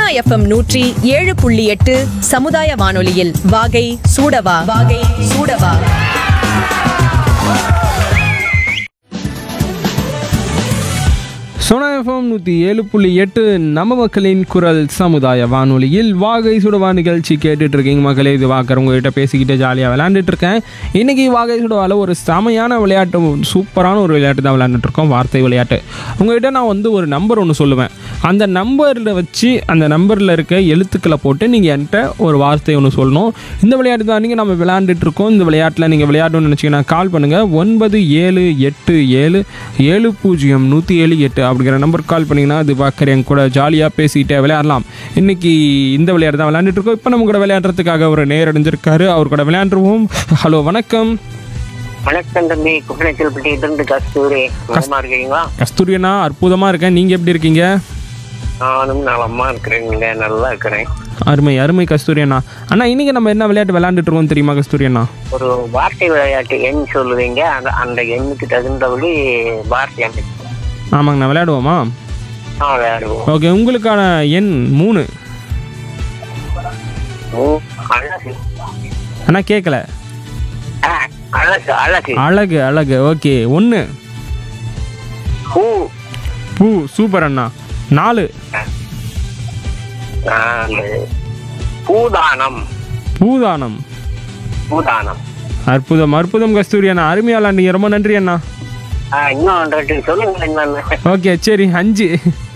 FM நூற்றி ஏழு புள்ளி எட்டு சமுதாய வானொலியில் வாகை சூடவா வாகை சூடவா சோனா எஃப்எம் நூற்றி ஏழு புள்ளி எட்டு நம்ம மக்களின் குரல் சமுதாய வானொலியில் வாகை சுடவா நிகழ்ச்சி கேட்டுட்டு இருக்கீங்க மக்களே இது வாக்கர் உங்ககிட்ட பேசிக்கிட்டு ஜாலியாக விளையாண்டுட்டு இருக்கேன் இன்னைக்கு வாகை சுடவாவில் ஒரு செமையான விளையாட்டு சூப்பரான ஒரு விளையாட்டு தான் விளையாண்டுட்டு இருக்கோம் வார்த்தை விளையாட்டு உங்ககிட்ட நான் வந்து ஒரு நம்பர் ஒன்று சொல்லுவேன் அந்த நம்பரில் வச்சு அந்த நம்பரில் இருக்க எழுத்துக்களை போட்டு நீங்கள் என்கிட்ட ஒரு வார்த்தை ஒன்று சொல்லணும் இந்த விளையாட்டு தான் நீங்கள் நம்ம விளையாண்டுட்டு இருக்கோம் இந்த விளையாட்டில் நீங்கள் விளையாடணும்னு நினச்சிங்கன்னா கால் பண்ணுங்கள் ஒன்பது ஏழு எட்டு ஏழு ஏழு பூஜ்ஜியம் நூற்றி ஏழு எட்டு அப்படிங்கிற நம்பர் கால் பண்ணிங்கன்னா அது பார்க்குற என் கூட ஜாலியாக பேசிக்கிட்டே விளையாடலாம் இன்னைக்கு இந்த விளையாட்டு தான் விளையாண்டுட்டு இருக்கோம் இப்போ நம்ம கூட விளையாடுறதுக்காக ஒரு நேரடைஞ்சிருக்காரு அவர் கூட விளையாண்டுருவோம் ஹலோ வணக்கம் வணக்கம் தம்பி குப்பநச்சல்பட்டி இருந்து கஸ்தூரி நலமா இருக்கீங்களா கஸ்தூரியனா அற்புதமாக இருக்கேன் நீங்கள் எப்படி இருக்கீங்க நானும் நலமா இருக்கிறேங்க நல்லா இருக்கிறேன் அருமை அருமை கஸ்தூரியண்ணா அண்ணா இன்னைக்கு நம்ம என்ன விளையாட்டு விளையாண்டுட்டு இருக்கோம் தெரியுமா கஸ்தூரியண்ணா ஒரு வார்த்தை விளையாட்டு எண் சொல்லுவீங்க அந்த அந்த எண்ணுக்கு தகுந்தபடி வார்த்தை அமைச்சு ஆமாங்கண்ணா விளையாடுவோமா ஆ விளையாடுவோம் ஓகே உங்களுக்கான எண் மூணு ஓ, அழகு அண்ணா கேட்கல ஆ, அழகு அழகு அழகு அழகு ஓகே ஒன்று பூ பூ சூப்பர் அண்ணா நாலு நாலு பூதானம் பூதானம் பூதானம் அற்புதம் அற்புதம் கஸ்தூரி அண்ணா அருமையாளா நீங்கள் ரொம்ப நன்றி அண்ணா ஆ, இன்னும் ரெண்டு சொல்லுங்க என்னன்னு ஓகே சரி அஞ்சு